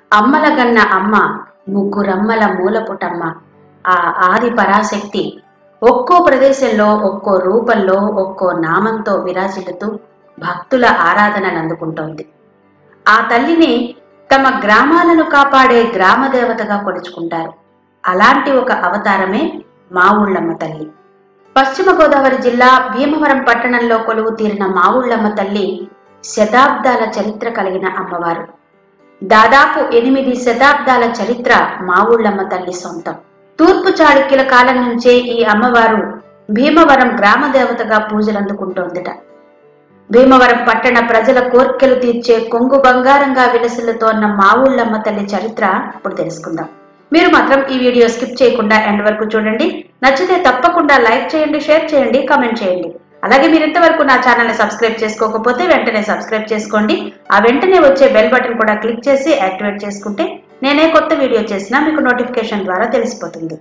అమ్మలగన్న అమ్మ ముగ్గురమ్మల మూలపుటమ్మ ఆ ఆది పరాశక్తి ఒక్కో ప్రదేశంలో ఒక్కో రూపంలో ఒక్కో నామంతో విరాజిల్లుతూ భక్తుల ఆరాధనను అందుకుంటోంది ఆ తల్లిని తమ గ్రామాలను కాపాడే గ్రామ దేవతగా కొలుచుకుంటారు అలాంటి ఒక అవతారమే మావుళ్ళమ్మ తల్లి పశ్చిమ గోదావరి జిల్లా భీమవరం పట్టణంలో కొలువు తీరిన మావుళ్ళమ్మ తల్లి శతాబ్దాల చరిత్ర కలిగిన అమ్మవారు దాదాపు ఎనిమిది శతాబ్దాల చరిత్ర మావుళ్ళమ్మ తల్లి సొంతం తూర్పు చాళుక్యుల కాలం నుంచే ఈ అమ్మవారు భీమవరం గ్రామ దేవతగా పూజలందుకుంటోందిట భీమవరం పట్టణ ప్రజల కోర్కెలు తీర్చే కొంగు బంగారంగా విలసిల్లుతోన్న మావుళ్ళమ్మ తల్లి చరిత్ర ఇప్పుడు తెలుసుకుందాం మీరు మాత్రం ఈ వీడియో స్కిప్ చేయకుండా ఎండ్ వరకు చూడండి నచ్చితే తప్పకుండా లైక్ చేయండి షేర్ చేయండి కామెంట్ చేయండి అలాగే మీరు ఇంతవరకు నా ఛానల్ ని సబ్స్క్రైబ్ చేసుకోకపోతే వెంటనే సబ్స్క్రైబ్ చేసుకోండి ఆ వెంటనే వచ్చే బెల్ బటన్ కూడా క్లిక్ చేసి యాక్టివేట్ చేసుకుంటే నేనే కొత్త వీడియో చేసినా మీకు నోటిఫికేషన్ ద్వారా తెలిసిపోతుంది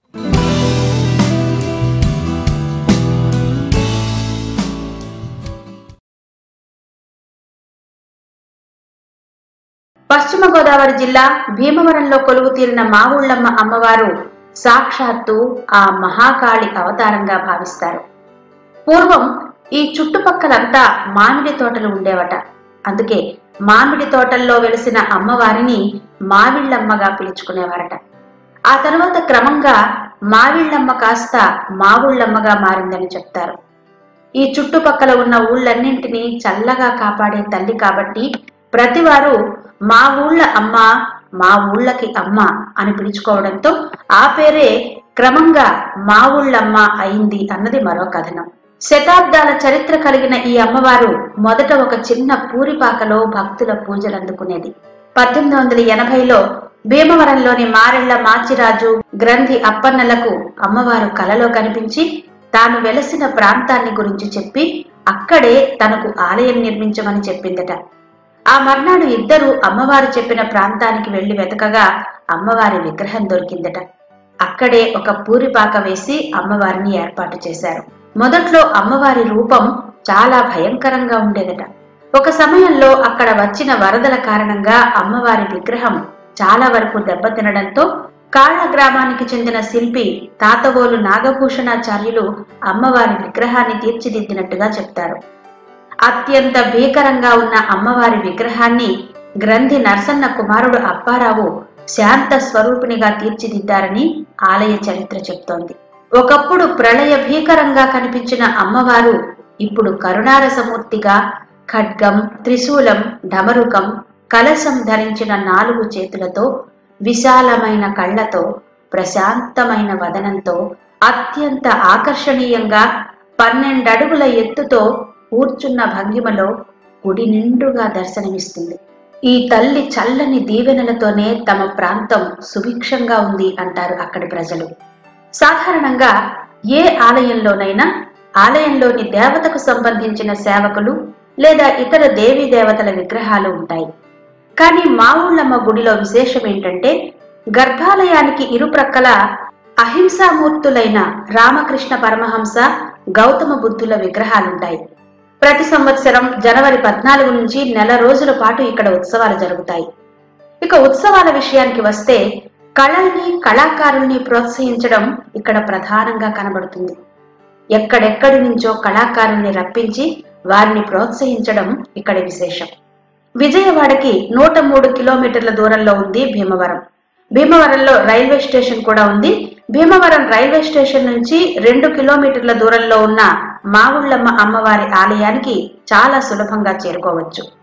పశ్చిమ గోదావరి జిల్లా భీమవరంలో కొలువు తీరిన మావుళ్ళమ్మ అమ్మవారు సాక్షాత్తు ఆ మహాకాళి అవతారంగా భావిస్తారు పూర్వం ఈ చుట్టుపక్కలంతా మామిడి తోటలు ఉండేవట అందుకే మామిడి తోటల్లో వెలిసిన అమ్మవారిని మావిళ్ళమ్మగా పిలుచుకునేవారట ఆ తర్వాత క్రమంగా మావిళ్ళమ్మ కాస్త మావుళ్ళమ్మగా మారిందని చెప్తారు ఈ చుట్టుపక్కల ఉన్న ఊళ్ళన్నింటినీ చల్లగా కాపాడే తల్లి కాబట్టి ప్రతివారు మా ఊళ్ళ అమ్మ మా ఊళ్ళకి అమ్మ అని పిలుచుకోవడంతో ఆ పేరే క్రమంగా మా ఊళ్ళమ్మ అయింది అన్నది మరో కథనం శతాబ్దాల చరిత్ర కలిగిన ఈ అమ్మవారు మొదట ఒక చిన్న పూరిపాకలో భక్తుల పూజలు అందుకునేది పద్దెనిమిది వందల ఎనభైలో భీమవరంలోని మారెళ్ల మాచిరాజు గ్రంథి అప్పన్నలకు అమ్మవారు కలలో కనిపించి తాను వెలసిన ప్రాంతాన్ని గురించి చెప్పి అక్కడే తనకు ఆలయం నిర్మించమని చెప్పిందట ఆ మర్నాడు ఇద్దరు అమ్మవారు చెప్పిన ప్రాంతానికి వెళ్లి వెతకగా అమ్మవారి విగ్రహం దొరికిందట అక్కడే ఒక పూరిపాక వేసి అమ్మవారిని ఏర్పాటు చేశారు మొదట్లో అమ్మవారి రూపం చాలా భయంకరంగా ఉండేదట ఒక సమయంలో అక్కడ వచ్చిన వరదల కారణంగా అమ్మవారి విగ్రహం చాలా వరకు దెబ్బతినడంతో కాళ్ల గ్రామానికి చెందిన శిల్పి తాతవోలు నాగభూషణాచార్యులు అమ్మవారి విగ్రహాన్ని తీర్చిదిద్దినట్టుగా చెప్తారు అత్యంత భీకరంగా ఉన్న అమ్మవారి విగ్రహాన్ని గ్రంథి నరసన్న కుమారుడు అప్పారావు శాంత స్వరూపిణిగా తీర్చిదిద్దారని ఆలయ చరిత్ర చెప్తోంది ఒకప్పుడు ప్రళయ భీకరంగా కనిపించిన అమ్మవారు ఇప్పుడు కరుణారసమూర్తిగా ఖడ్గం త్రిశూలం ఢమరుకం కలశం ధరించిన నాలుగు చేతులతో విశాలమైన కళ్లతో ప్రశాంతమైన వదనంతో అత్యంత ఆకర్షణీయంగా పన్నెండడుగుల ఎత్తుతో కూర్చున్న భంగిమలో గుడి నిండుగా దర్శనమిస్తుంది ఈ తల్లి చల్లని దీవెనలతోనే తమ ప్రాంతం సుభిక్షంగా ఉంది అంటారు అక్కడి ప్రజలు సాధారణంగా ఏ ఆలయంలోనైనా ఆలయంలోని దేవతకు సంబంధించిన సేవకులు లేదా ఇతర దేవీ దేవతల విగ్రహాలు ఉంటాయి కానీ మా ఊళ్ళమ్మ గుడిలో విశేషం ఏంటంటే గర్భాలయానికి ఇరుప్రక్కల అహింసామూర్తులైన రామకృష్ణ పరమహంస గౌతమ బుద్ధుల విగ్రహాలుంటాయి ప్రతి సంవత్సరం జనవరి పద్నాలుగు నుంచి నెల రోజుల పాటు ఇక్కడ ఉత్సవాలు జరుగుతాయి ఇక ఉత్సవాల విషయానికి వస్తే కళల్ని కళాకారుల్ని ప్రోత్సహించడం ఇక్కడ ప్రధానంగా కనబడుతుంది ఎక్కడెక్కడి నుంచో కళాకారుల్ని రప్పించి వారిని ప్రోత్సహించడం ఇక్కడ విశేషం విజయవాడకి నూట మూడు కిలోమీటర్ల దూరంలో ఉంది భీమవరం భీమవరంలో రైల్వే స్టేషన్ కూడా ఉంది భీమవరం రైల్వే స్టేషన్ నుంచి రెండు కిలోమీటర్ల దూరంలో ఉన్న మావుళ్ళమ్మ అమ్మవారి ఆలయానికి చాలా సులభంగా చేరుకోవచ్చు